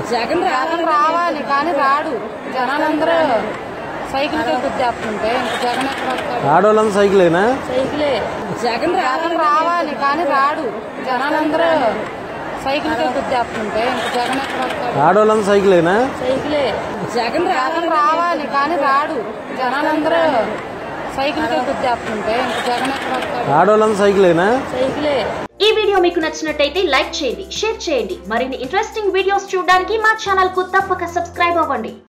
జగన్ జగన్ రావాలి కానీ రాడు జనాలందరూ సైకిల్కే గుద్దేస్తుంటే ఇంక జగన్ ఎక్కడ వస్తాడు ఆడవాళ్ళంతా సైకిలేనా సైకిలే జగన్ జగన్ రావాలి కానీ రాడు జనాలందరూ సైకిల్కే గుద్దేస్తుంటే ఇంక జగన్ ఎక్కడ వస్తాడు ఆడవాళ్ళంతా సైకిలేనా సైకిలే జగన్ జగన్ రావాలి కానీ రాడు జనాలందరూ సైకిల్కే గుద్దేస్తుంటే ఇంక జగన్ ఎక్కడ వస్తాడు ఆడవాళ్ళంతా సైకిలేనా సైకిలే ఈ వీడియో మీకు నచ్చినట్టయితే లైక్ చేయండి షేర్ చేయండి మరిన్ని ఇంట్రెస్టింగ్ వీడియోస్ చూడడానికి మా ఛానల్ కు తప్పక సబ్స్క్రైబ్ అవ్వండి